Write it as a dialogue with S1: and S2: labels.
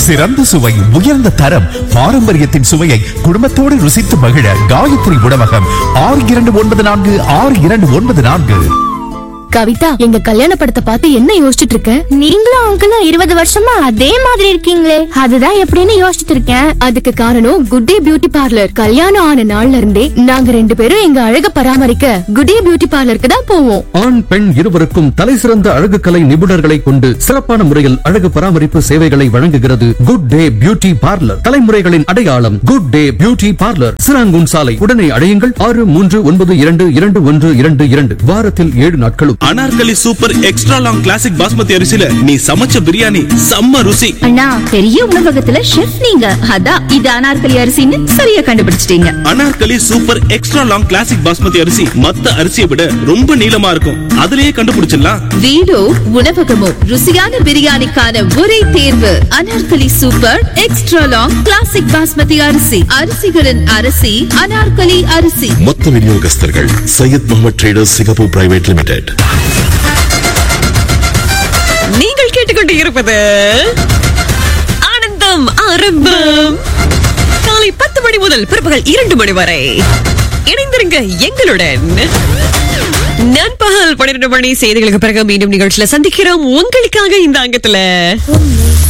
S1: சிறந்த சுவை உயர்ந்த தரம் பாரம்பரியத்தின் சுவையை குடும்பத்தோடு ருசித்து மகிழ காயத்ரி உணவகம் ஆறு இரண்டு ஒன்பது நான்கு ஆறு இரண்டு ஒன்பது நான்கு
S2: கவிதா எங்க கல்யாண படத்தை பார்த்து என்ன யோசிச்சுட்டு இருக்க
S3: நீங்களும் அங்கிளும் இருபது வருஷமா அதே மாதிரி இருக்கீங்களே அதுதான் எப்படின்னு யோசிச்சுட்டு இருக்கேன்
S2: அதுக்கு காரணம் குட் டே பியூட்டி பார்லர் கல்யாணம் ஆன நாள்ல இருந்தே நாங்க ரெண்டு பேரும் எங்க அழக பராமரிக்க குட் டே பியூட்டி பார்லருக்கு தான் போவோம்
S4: ஆண் பெண் இருவருக்கும் தலைசிறந்த அழகு கலை நிபுணர்களை கொண்டு சிறப்பான முறையில் அழகு பராமரிப்பு சேவைகளை வழங்குகிறது குட் டே பியூட்டி பார்லர் தலைமுறைகளின் அடையாளம் good day beauty parlour Serangoon சாலை உடனே அடையுங்கள் ஆறு மூன்று ஒன்பது இரண்டு இரண்டு ஒன்று இரண்டு இரண்டு வாரத்தில் ஏழு நாட்களும்
S5: Anarkali super extra long classic basmati அரிசியில நீ சமைச்ச பிரியாணி செம்ம ருசி
S6: அண்ணா பெரிய உணவகத்துல ஷெஃப் நீங்க அதான் இது அனார்கலி அரிசின்னு சரியா கண்டுபிடிச்சிட்டீங்க
S5: Anarkali super extra long classic basmati அரிசி மத்த அரிசியை விட ரொம்ப நீளமா இருக்கும் அதுலயே கண்டுபிடிச்சிடலாம்
S6: வீடோ உணவகமோ ருசியான பிரியாணிக்கான ஒரே தேர்வு Anarkali super extra long classic basmati அரிசி அரிசிகளின் அரிசி அனார்கலி அரிசி
S7: மொத்த விநியோகஸ்தர்கள் Syed Mohammed traders Singapore private limited
S8: நீங்கள் கேட்டுக்கொண்டு இருப்பது ஆனந்தம் ஆரம்பம் காலை பத்து மணி முதல் பிற்பகல் இரண்டு மணி வரை இணைந்திருங்க எங்களுடன் நண்பகல் பன்னிரண்டு மணி செய்திகளுக்கு பிறகு மீண்டும் நிகழ்ச்சியில சந்திக்கிறோம் உங்களுக்காக இந்த அங்கத்துல